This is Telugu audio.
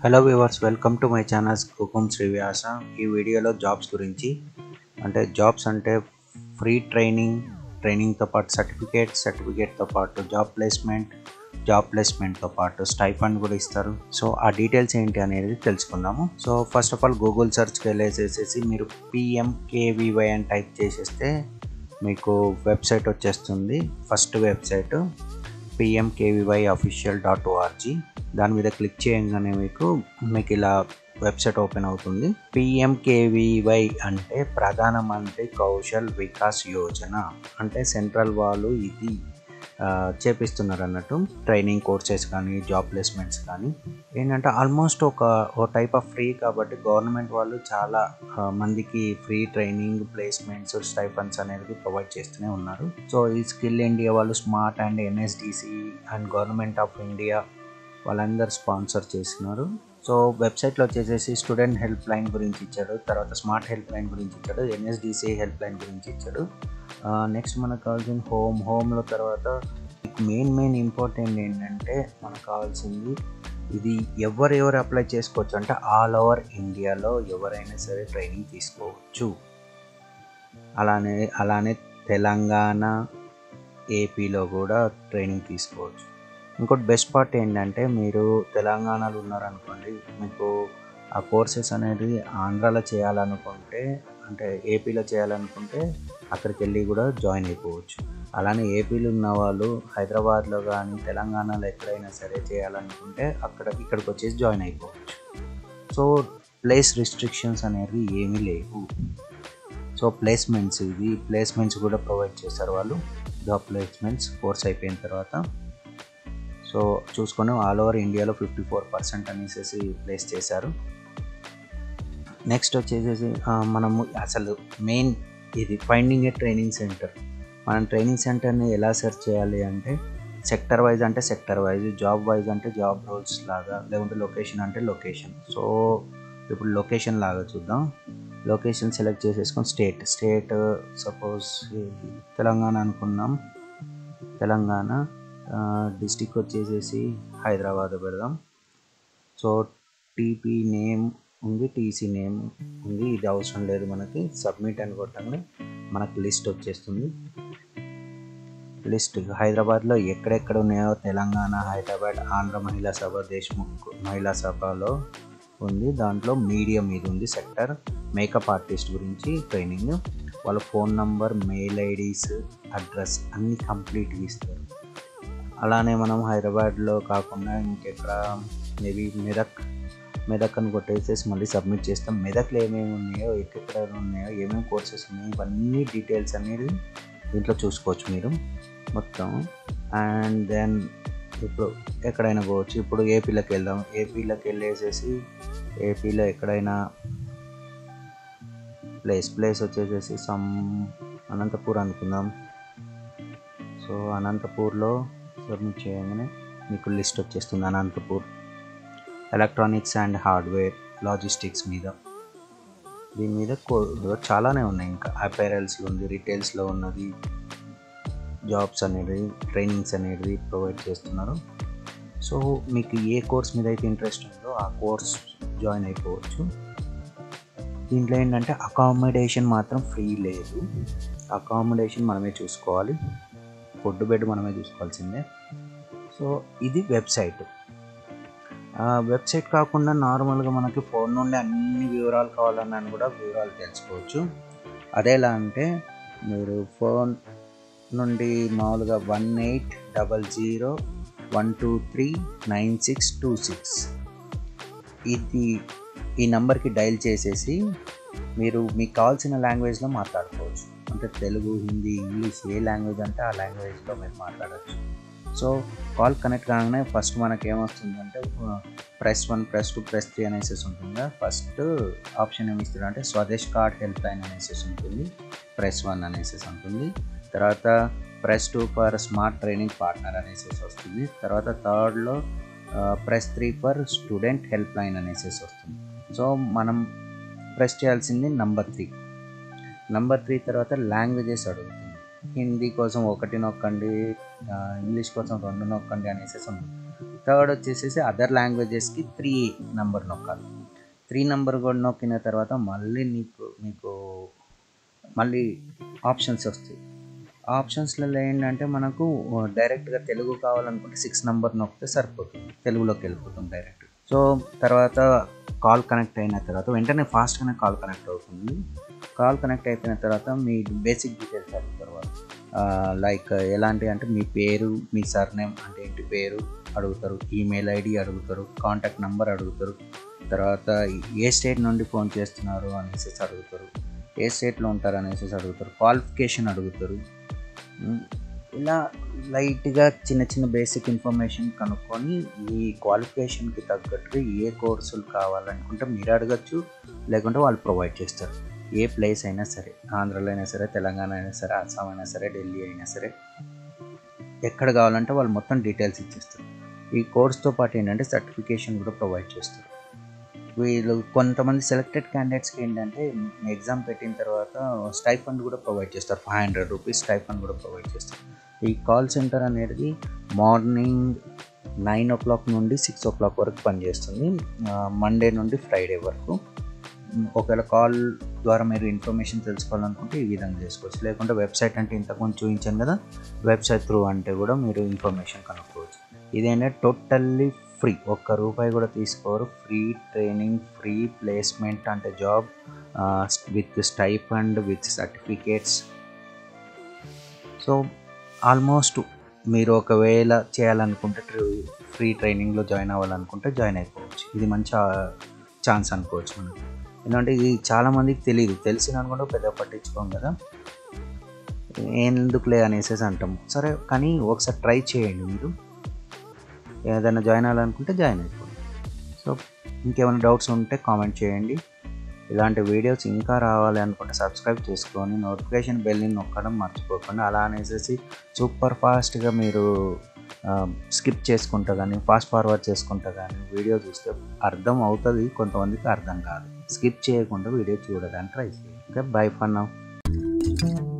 hello viewers welcome to my channel కుకుం శ్రీవ్యాస ఈ వీడియోలో జాబ్స్ గురించి అంటే జాబ్స్ అంటే ఫ్రీ ట్రైనింగ్ ట్రైనింగ్తో పాటు సర్టిఫికేట్ సర్టిఫికేట్తో పాటు జాబ్ ప్లేస్మెంట్ జాబ్ ప్లేస్మెంట్తో పాటు స్టైఫండ్ కూడా ఇస్తారు సో ఆ డీటెయిల్స్ ఏంటి అనేది తెలుసుకుందాము so first of all Google సెర్చ్కి వెళ్ళేసేసి మీరు పిఎంకేవీవై అని టైప్ చేసేస్తే మీకు వెబ్సైట్ వచ్చేస్తుంది first website PMKVY official dot ORG దాని మీద క్లిక్ చేయగానే మీకు మీకు ఇలా వెబ్సైట్ ఓపెన్ అవుతుంది పిఎంకేవీవై అంటే ప్రధానమంత్రి కౌశల్ వికాస్ యోజన అంటే సెంట్రల్ వాళ్ళు ఇది ఆ, చేపిస్తున్నారు అన్నట్టు ట్రైనింగ్ కోర్సెస్ కానీ జాబ్ ప్లేస్మెంట్స్ కానీ ఏంటంటే ఆల్మోస్ట్ ఒక ఓ టైప్ ఆఫ్ ఫ్రీ కాబట్టి గవర్నమెంట్ వాళ్ళు చాలా ఆ, మందికి ఫ్రీ ట్రైనింగ్ ప్లేస్మెంట్స్ స్టైఫండ్స్ అనేది ప్రొవైడ్ చేస్తూనే ఉన్నారు సో ఈ స్కిల్ ఇండియా వాళ్ళు smart and NSDC and government of India వాళ్ళందరూ స్పాన్సర్ చేస్తున్నారు సో వెబ్సైట్లో వచ్చేసేసి స్టూడెంట్ హెల్ప్ లైన్ గురించి ఇచ్చాడు తర్వాత స్మార్ట్ హెల్ప్ లైన్ గురించి ఇచ్చాడు ఎన్ఎస్డిసి హెల్ప్ లైన్ గురించి ఇచ్చాడు నెక్స్ట్ మనకు కావాల్సిన హోమ్ హోమ్లో తర్వాత మెయిన్ మెయిన్ ఇంపార్టెంట్ ఏంటంటే మనకు కావాల్సింది ఇది ఎవరెవరు అప్లై చేసుకోవచ్చు అంటే ఆల్ ఓవర్ ఇండియాలో ఎవరైనా సరే ట్రైనింగ్ తీసుకోవచ్చు అలానే అలానే తెలంగాణ ఏపీలో కూడా ట్రైనింగ్ తీసుకోవచ్చు ఇంకోటి బెస్ట్ పార్ట్ ఏంటంటే మీరు తెలంగాణలో ఉన్నారనుకోండి మీకు ఆ కోర్సెస్ అనేది ఆంధ్రాలో చేయాలనుకుంటే అంటే ఏపీలో చేయాలనుకుంటే అక్కడికి వెళ్ళి కూడా జాయిన్ అయిపోవచ్చు అలానే ఏపీలో ఉన్న వాళ్ళు హైదరాబాద్లో కానీ తెలంగాణలో ఎక్కడైనా సరే చేయాలనుకుంటే అక్కడ ఇక్కడికి వచ్చేసి జాయిన్ అయిపోవచ్చు సో ప్లేస్ రిస్ట్రిక్షన్స్ అనేవి ఏమీ లేవు సో ప్లేస్మెంట్స్ ఇది ప్లేస్మెంట్స్ కూడా ప్రొవైడ్ చేస్తారు వాళ్ళు జాబ్ ప్లేస్మెంట్స్ కోర్స్ అయిపోయిన తర్వాత సో చూసుకొని ఆల్ ఓవర్ ఇండియాలో ఫిఫ్టీ ఫోర్ పర్సెంట్ అనేసి ప్లేస్ చేశారు నెక్స్ట్ వచ్చేసేసి ఆ, మనము అసలు మెయిన్ ఇది ఫైండింగ్ ఏ ట్రైనింగ్ సెంటర్ మనం ట్రైనింగ్ సెంటర్ని ఎలా సెర్చ్ చేయాలి అంటే సెక్టర్ వైజ్ అంటే సెక్టర్ వైజ్ జాబ్ వైజ్ అంటే జాబ్ రోల్స్ లాగా లేకుంటే లొకేషన్ అంటే లొకేషన్ సో ఇప్పుడు లొకేషన్ లాగా చూద్దాం లొకేషన్ సెలెక్ట్ చేసేసుకొని స్టేట్ స్టేట్ సపోజ్ తెలంగాణ అనుకున్నాం తెలంగాణ డిస్టిక్ వచ్చేసేసి హైదరాబాద్ పెడదాం సో టీపీ నేమ్ ఉంది టీసీ నేమ్ ఉంది ఇది అవసరం లేదు మనకి సబ్మిట్ అని కొట్టండి మనకి లిస్ట్ వచ్చేస్తుంది లిస్ట్ హైదరాబాద్లో ఎక్కడెక్కడ ఉన్నాయో తెలంగాణ హైదరాబాద్ ఆంధ్ర మహిళా సభ దేశ్ముఖ్ మహిళా సభలో ఉంది దాంట్లో మీడియా మీద ఉంది సెక్టర్ మేకప్ ఆర్టిస్ట్ గురించి ట్రైనింగ్ వాళ్ళ phone number mail IDs address అన్నీ కంప్లీట్గా ఇస్తారు అలానే మనం హైదరాబాద్లో కాకుండా ఇంకెక్కడ మేబీ మెదక్ మెదక్ అని కొట్టేసేసి మళ్ళీ సబ్మిట్ చేస్తాం మెదక్లో ఏమేమి ఉన్నాయో ఎక్కడెక్కడ ఉన్నాయో ఏమేమి కోర్సెస్ ఉన్నాయో ఇవన్నీ డీటెయిల్స్ అనేది దీంట్లో చూసుకోవచ్చు మీరు మొత్తం అండ్ దెన్ ఇప్పుడు ఎక్కడైనా పోవచ్చు ఇప్పుడు ఏపీలోకి వెళ్దాం ఏపీలోకి వెళ్ళేసేసి ఏపీలో ఎక్కడైనా ప్లేస్ ప్లేస్ వచ్చేసేసి సమ్ అనంతపూర్ అనుకుందాం సో అనంతపూర్లో సబ్మిట్ చేయగానే మీకు లిస్ట్ వచ్చేస్తుంది Anantapur electronics and hardware logistics మీద దీని మీద కో- చాలానే ఉన్నాయి ఇంకా అపైరల్స్లో ఉంది రిటైల్స్లో ఉన్నది జాబ్స్ అనేది ట్రైనింగ్స్ అనేది ప్రొవైడ్ చేస్తున్నారు సో మీకు ఏ కోర్స్ మీద అయితే ఇంట్రెస్ట్ ఉందో ఆ కోర్స్ జాయిన్ అయిపోవచ్చు దీంట్లో ఏంటంటే అకామిడేషన్ మాత్రం ఫ్రీ లేదు అకామిడేషన్ మనమే చూసుకోవాలి ఫుడ్ బెడ్ మనమే చూసుకోవాల్సిందే సో ఇది వెబ్సైట్ వెబ్సైట్ కాకుండా నార్మల్గా మనకి ఫోన్ నుండి అన్ని వివరాలు కావాలన్నా కూడా వివరాలు తెలుసుకోవచ్చు అదేలా అంటే మీరు ఫోన్ నుండి మామూలుగా one eight double zero one two three nine six two six ఇది ఈ నెంబర్కి డైల్ చేసేసి మీరు మీకు కావాల్సిన లాంగ్వేజ్లో మాట్లాడుకోవచ్చు అంటే తెలుగు హిందీ ఇంగ్లీష్ ఏ లాంగ్వేజ్ అంటే ఆ లాంగ్వేజ్లో మీరు మాట్లాడచ్చు సో కాల్ కనెక్ట్ కాగానే ఫస్ట్ మనకి ఏమొస్తుందంటే press one press two press three అనేసి ఉంటుంది ఫస్ట్ ఆప్షన్ ఏమి ఇస్తాడు అంటే స్వదేశ్ కార్డ్ హెల్ప్ లైన్ అనేసి ఉంటుంది ప్రెస్ వన్ అనేసి ఉంటుంది తర్వాత press two for smart training partner అనేసి వస్తుంది తర్వాత థర్డ్లో press three for student help line అనేసి వస్తుంది సో మనం ప్రెస్ చేయాల్సింది నంబర్ త్రీ నంబర్ త్రీ తర్వాత లాంగ్వేజెస్ అడుగుతుంది హిందీ కోసం ఒకటి నొక్కండి ఆ, ఇంగ్లీష్ కోసం రెండు నొక్కండి అనేసి ఉంది థర్డ్ వచ్చేసేసి అదర్ లాంగ్వేజెస్కి త్రీ నెంబర్ నొక్కాలి త్రీ నెంబర్ కూడా నొక్కిన తర్వాత మళ్ళీ నీకు మీకు మళ్ళీ ఆప్షన్స్ వస్తాయి ఆప్షన్స్లలో ఏంటంటే మనకు డైరెక్ట్గా తెలుగు కావాలనుకుంటే సిక్స్ నెంబర్ నొక్కితే సరిపోతుంది తెలుగులోకి వెళ్ళిపోతుంది డైరెక్ట్ సో తర్వాత కాల్ కనెక్ట్ అయిన తర్వాత వెంటనే ఫాస్ట్గానే కాల్ కనెక్ట్ అవుతుంది కాల్ కనెక్ట్ అయిపోయిన తర్వాత మీ బేసిక్ డీటెయిల్స్ అడుగుతారు వాళ్ళు లైక్ ఎలాంటి అంటే మీ పేరు మీ సర్నేమ్ అంటే ఏంటి పేరు అడుగుతారు ఈమెయిల్ ఐడి అడుగుతారు కాంటాక్ట్ నెంబర్ అడుగుతారు తర్వాత ఏ స్టేట్ నుండి ఫోన్ చేస్తున్నారు అనేసి అడుగుతారు ఏ స్టేట్లో ఉంటారు అనేసి అడుగుతారు క్వాలిఫికేషన్ అడుగుతారు ఉమ్, ఇలా లైట్గా చిన్న చిన్న బేసిక్ ఇన్ఫర్మేషన్ కనుక్కొని మీ క్వాలిఫికేషన్కి తగ్గట్టు ఏ కోర్సులు కావాలనుకుంటే మీరు అడగచ్చు లేకుంటే వాళ్ళు ప్రొవైడ్ చేస్తారు ఏ ప్లేస్ అయినా సరే ఆంధ్రలో అయినా సరే తెలంగాణ అయినా సరే అస్సాం అయినా సరే ఢిల్లీ అయినా సరే ఎక్కడ కావాలంటే వాళ్ళు మొత్తం డీటెయిల్స్ ఇచ్చేస్తారు ఈ కోర్స్తో పాటు ఏంటంటే సర్టిఫికేషన్ కూడా ప్రొవైడ్ చేస్తారు వీళ్ళు కొంతమంది సెలెక్టెడ్ క్యాండిడేట్స్కి ఏంటంటే ఎగ్జామ్ పెట్టిన తర్వాత స్టైఫండ్ కూడా ప్రొవైడ్ చేస్తారు ఫైవ్ హండ్రెడ్ రూపీస్ స్టైఫండ్ కూడా ప్రొవైడ్ చేస్తారు ఈ కాల్ సెంటర్ అనేది మార్నింగ్ నైన్ ఓ క్లాక్ నుండి సిక్స్ ఓ క్లాక్ వరకు పనిచేస్తుంది మండే నుండి ఫ్రైడే వరకు ఉమ్, ఒకవేళ కాల్ ద్వారా మీరు ఇన్ఫర్మేషన్ తెలుసుకోవాలనుకుంటే ఈ విధంగా చేసుకోవచ్చు లేకుంటే వెబ్సైట్ అంటే ఇంతకుముందు చూపించాను కదా వెబ్సైట్ త్రూ అంటే కూడా మీరు ఇన్ఫర్మేషన్ కనుక్కోవచ్చు ఇదేంటంటే టోటల్లీ ఫ్రీ ఒక్క రూపాయి కూడా తీసుకోరు ఫ్రీ ట్రైనింగ్ ఫ్రీ ప్లేస్మెంట్ అంటే job with stipend with certificates so almost మీరు ఒకవేళ చేయాలనుకుంటే ఫ్రీ ట్రైనింగ్లో జాయిన్ అవ్వాలనుకుంటే జాయిన్ అయిపోవచ్చు ఇది మంచి ఛాన్స్ అనుకోవచ్చు మనం ఎందుకంటే ఇది చాలామందికి తెలియదు తెలిసిన అనుకుంటే పెద్ద పట్టించుకోం కదా ఎందుకులే అనేసి అంటాం సరే కానీ ఒకసారి ట్రై చేయండి మీరు ఏదైనా జాయిన్ అవ్వాలనుకుంటే జాయిన్ అయిపోండి సో ఇంకేమైనా డౌట్స్ ఉంటే కామెంట్ చేయండి ఇలాంటి వీడియోస్ ఇంకా రావాలి అనుకుంటే సబ్స్క్రైబ్ చేసుకొని నోటిఫికేషన్ బెల్ని నొక్కడం మర్చిపోకండి అలా అనేసి సూపర్ ఫాస్ట్గా మీరు స్కిప్ చేసుకుంటా కానీ ఫాస్ట్ ఫార్వర్డ్ చేసుకుంటా కానీ వీడియో చూస్తే అర్థం అవుతుంది కొంతమందికి అర్థం కాదు స్కిప్ చేయకుండా వీడియో చూడడానికి ట్రై చేయండి ఓకే బై ఫర్ నౌ